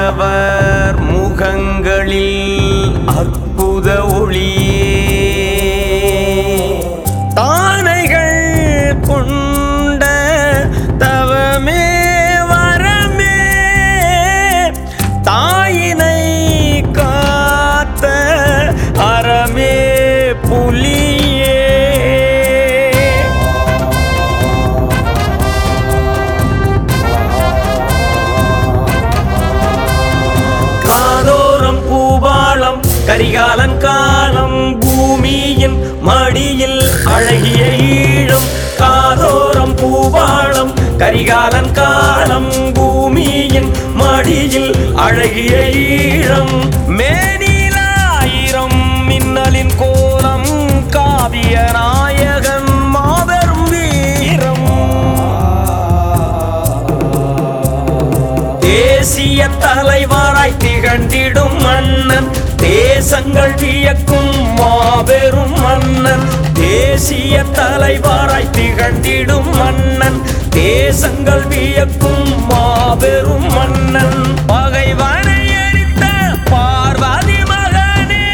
அந்தவர் முகங்களில் அற்புத ஒளியே தானைகள் கொண்ட தவமே வரமே தாயினை காத்த அறமே புலியே காதோரம் பூபாலம் கரிகாலன் காலம் பூமியின் மடியில் அழகிய ஈழம் காதோரம் பூபாலம் கரிகாலன் காலம் பூமியின் மடியில் அழகிய ஈழம் மேனிலாயிரம் மின்னலின் கோலம் காவிய நாயகன் மாபெரும் வீரம் தேசிய தலைவராய் திகழ்ந்திடும் மன்னன் தேசங்கள் வியக்கும் மாபெரும் மன்னன் தேசிய தலைவராய் திகழ்ந்திடும் மன்னன் தேசங்கள் வியக்கும் மாபெரும் மன்னன் பகைவனை எரித்த பார்வதி மகனே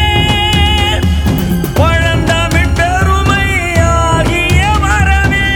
பழந்தமிழ் பெருமை ஆகிய மரமே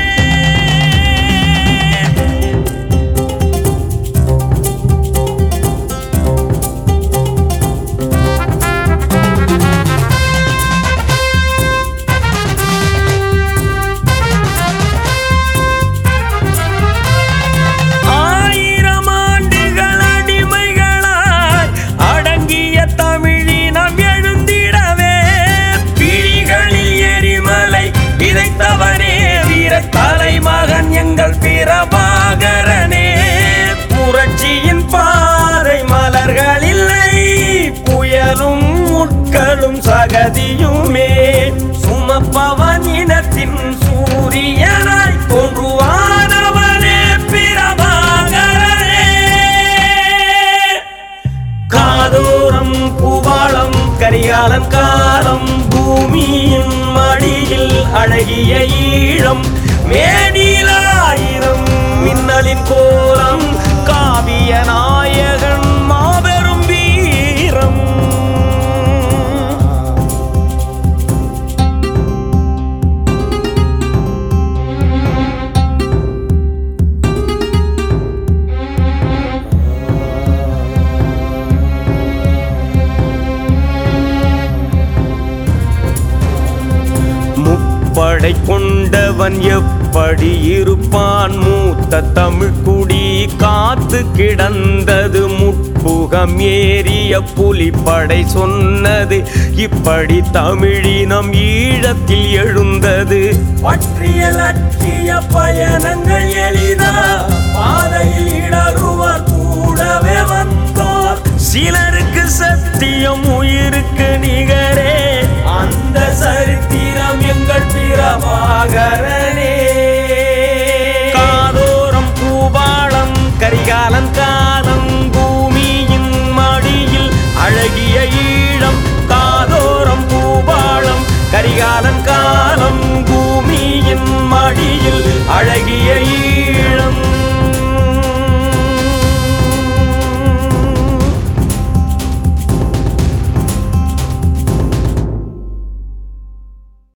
ஆயிரம் ஆண்டுகள் அடிமைகளாய் அடங்கிய தமிழினம் எழுந்திடவே பிழிகளில் எரிமலை விதைத்தவனே வீர தலைமகன் எங்கள் பிரபாகரனே புரட்சியின் பாறை மலர்கள் இல்லை புயலும் முட்களும் சகதியுமே சுமப்பவன் இனத்தின் சூரியனாய் தோன்றுவானவனே பிரபாகரனே காதோரம் பூவாளம் கரிகாலன் காலம் பூமியின் மடியில் அழகிய ஈழம் மேனிலாயிரம் மின்னலின் கோலம் காவிய நாயகன் மாபெரும் வீரம் முப்படை கொண்டவன் எப்படி இருப்பான் மூத்த தமிழ் குடி காத்து கிடந்தது முட்புகம் ஏறிய புலிப்படை சொன்னது இப்படி தமிழினம் ஈழத்தில் எழுந்தது பற்றிய லட்சிய பயணங்கள் எளிதா பாதையில் இடருவர் கூடவே வந்தோர் சில